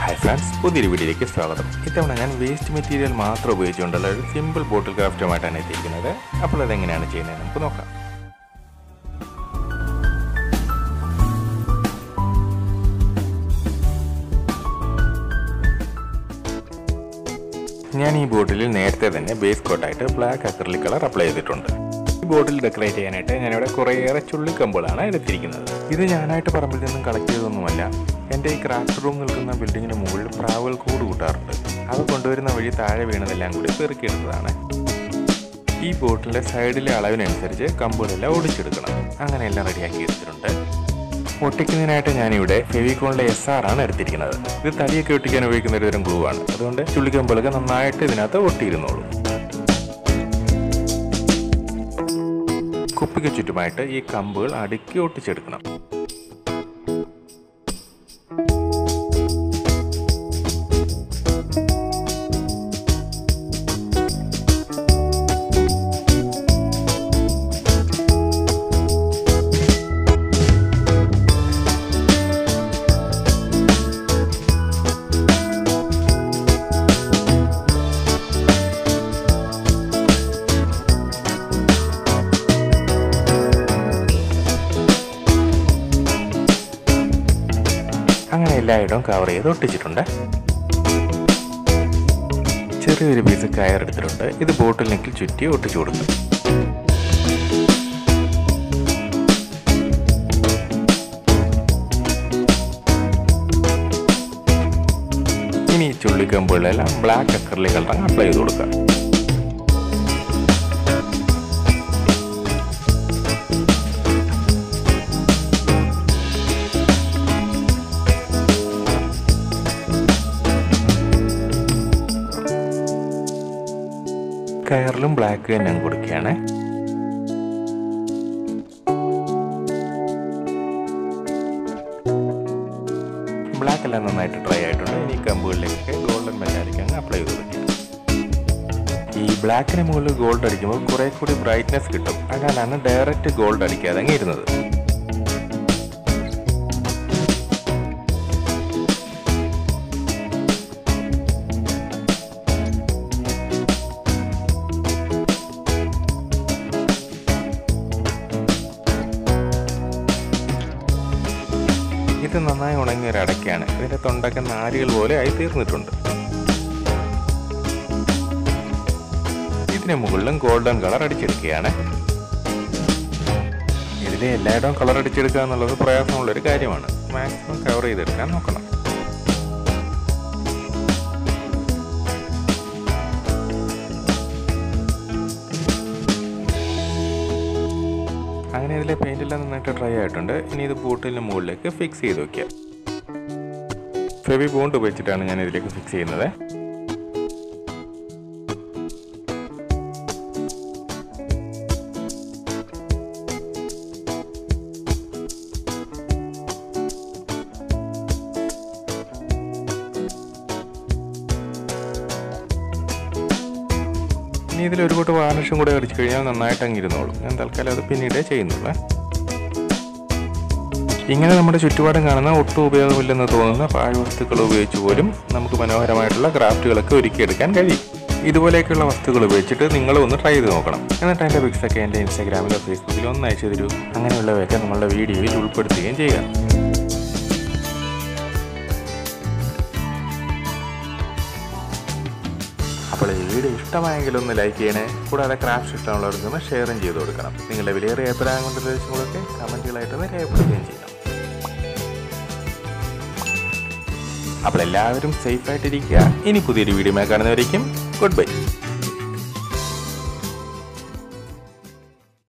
hi friends പുതിയൊരു വീഡിയോയിലേക്ക് സ്വാഗതം ഇത്തവണ ഞാൻ വേസ്റ്റ് മെറ്റീരിയൽ മാത്രം ഉപയോഗിച്ചുകൊണ്ടുള്ള ഒരു സിമ്പിൾ ബോട്ടിൽ ക്രാഫ്റ്റുമായിട്ടാണ് എത്തിയിരിക്കുന്നത് അപ്പോൾ അതെങ്ങനെയാണ് ചെയ്യുന്നത് നമുക്ക് നോക്കാം ഞാൻ ഈ ബോട്ടിലിൽ നേരത്തെ തന്നെ ബേസ് കോട്ടായിട്ട് ബ്ലാക്ക് അക്രലിക് കളർ അപ്ലൈ ചെയ്തിട്ടുണ്ട് ഈ ബോട്ടിൽ ഡെക്കറേറ്റ് ചെയ്യാനായിട്ട് ഞാനിവിടെ കുറേയേറെ ചുള്ളിക്കമ്പുകളാണ് എടുത്തിരിക്കുന്നത് ഇത് ഞാനായിട്ട് പറമ്പിൽ നിന്നും കളക്ട് ചെയ്തൊന്നുമല്ല എൻ്റെ ഈ ക്രാഫ്റ്റ് റൂം നിൽക്കുന്ന ബിൽഡിങ്ങിന് മുകളിൽ പ്രാവുകൾ കൂട് കൂട്ടാറുണ്ട് അവ കൊണ്ടുവരുന്ന വഴി താഴെ വീണതെല്ലാം കൂടി പെറുക്കിയെടുത്തതാണ് ഈ ബോട്ടിലെ സൈഡിലെ അളവിനനുസരിച്ച് കമ്പുകളെല്ലാം ഒടിച്ചെടുക്കണം അങ്ങനെ എല്ലാം റെഡിയാക്കി എടുത്തിട്ടുണ്ട് ഒട്ടിക്കുന്നതിനായിട്ട് ഞാനിവിടെ ഫെവിക്കോണിലെ എസ് ആർ ആണ് എടുത്തിരിക്കുന്നത് ഇത് തടിയൊക്കെ ഒട്ടിക്കാൻ ഉപയോഗിക്കുന്ന ഒരു തരം ഗ്ലൂ ആണ് അതുകൊണ്ട് ചുള്ളിക്കമ്പുകളൊക്കെ നന്നായിട്ട് ഇതിനകത്ത് ഒട്ടിയിരുന്നോളൂ കുപ്പിക്ക് ചുറ്റുമായിട്ട് ഈ കമ്പുകൾ അടുക്കി ഒട്ടിച്ചെടുക്കണം അങ്ങനെ എല്ലായിടവും കവർ ചെയ്ത് ഒട്ടിച്ചിട്ടുണ്ട് ചെറിയൊരു പീസ് കയർ എടുത്തിട്ടുണ്ട് ഇത് ബോട്ടിൽ നെക്കിൽ ചുറ്റി ഒട്ടിച്ചു കൊടുക്കും ഇനി ഈ ചുള്ളിക്കമ്പുകളെല്ലാം ബ്ലാക്ക് അക്കറിലെ കളർ അപ്ലൈ ചെയ്ത് കൊടുക്കുക കയറിലും ബ്ലാക്ക് തന്നെ അങ്ങ് കൊടുക്കുകയാണ് ബ്ലാക്ക് എല്ലാം നന്നായിട്ട് ഡ്രൈ ആയിട്ടുണ്ട് ഇനി കമ്പുകളിലേക്ക് ഗോൾഡൻ മെറ്റാലിക് അങ്ങ് അപ്ലൈ ചെയ്ത് കൊടുക്കുക ഈ ബ്ലാക്കിന് മുകളിൽ ഗോൾഡ് അടിക്കുമ്പോൾ കുറെ കൂടി ബ്രൈറ്റ്നെസ് കിട്ടും അതിനാലാണ് ഡയറക്റ്റ് ഗോൾഡ് അടിക്കാതെ അങ്ങ് ഇരുന്നത് ഇത് നന്നായി ഉണങ്ങിയ ഒരു അടയ്ക്കാണ് ഇതിന്റെ തൊണ്ടൊക്കെ നാരുകൾ പോലെ ആയി തീർന്നിട്ടുണ്ട് ഇതിന് മുകളിലും ഗോൾഡൻ കളർ അടിച്ചെടുക്കുകയാണ് ഇതിലെ എല്ലായിടവും കളർ അടിച്ചെടുക്കുക എന്നുള്ളത് പ്രയാസമുള്ളൊരു കാര്യമാണ് മാക്സിമം കവർ ചെയ്തെടുക്കാൻ നോക്കണം അങ്ങനെ ഇതിലെ പെയിന്റ് എല്ലാം നന്നായിട്ട് ഡ്രൈ ആയിട്ടുണ്ട് ഇനി ഇത് ബോട്ടിലിന് മുകളിലേക്ക് ഫിക്സ് ചെയ്ത് വെക്കുക ഫെവി ബോണ്ട് ഉപയോഗിച്ചിട്ടാണ് ഞാൻ ഇതിലേക്ക് ഫിക്സ് ചെയ്യുന്നത് ഇനി ഇതിൽ ഒരു കൂട്ട് വാർണിഷും കൂടെ അടിച്ചു കഴിഞ്ഞാൽ നന്നായിട്ട് അങ്ങിരുന്നോളും ഞാൻ തൽക്കാലം അത് പിന്നീടേ ചെയ്യുന്നുള്ളൂ ഇങ്ങനെ നമ്മുടെ ചുറ്റുപാടും കാണുന്ന ഒട്ടും ഉപയോഗമില്ലെന്ന് തോന്നുന്ന പാഴ്വസ്തുക്കൾ ഉപയോഗിച്ച് പോലും നമുക്ക് മനോഹരമായിട്ടുള്ള ക്രാഫ്റ്റുകളൊക്കെ ഒരുക്കിയെടുക്കാൻ കഴിയും ഇതുപോലെയൊക്കെയുള്ള വസ്തുക്കൾ ഉപയോഗിച്ചിട്ട് നിങ്ങൾ ഒന്ന് ട്രൈ ചെയ്ത് നോക്കണം എന്നിട്ട് അതിൻ്റെ പിക്സൊക്കെ എൻ്റെ ഇൻസ്റ്റാഗ്രാമിലോ ഫേസ്ബുക്കിലോ ഒന്ന് അയച്ചു തരൂ അങ്ങനെയുള്ളവയൊക്കെ നമ്മളുടെ വീഡിയോയിൽ ഉൾപ്പെടുത്തുകയും ചെയ്യുക അപ്പോൾ ഈ വീഡിയോ ഇഷ്ടമായെങ്കിൽ ഒന്ന് ലൈക്ക് ചെയ്യണേ കൂടാതെ ക്രാഫ്റ്റ് ഇഷ്ടമുള്ളവർക്ക് ഒന്ന് ഷെയറും ചെയ്ത് കൊടുക്കണം നിങ്ങളുടെ വിലയേറിയ അഭിപ്രായം കൊണ്ട് നിർദ്ദേശങ്ങളൊക്കെ കമൻറ്റുകളായിട്ടൊന്ന് രേഖപ്പെടുത്തുകയും ചെയ്യണം അപ്പോൾ എല്ലാവരും സേഫ് ആയിട്ടിരിക്കുക ഇനി പുതിയൊരു വീഡിയോ കാണുന്നവരേക്കും ഗുഡ് ബൈ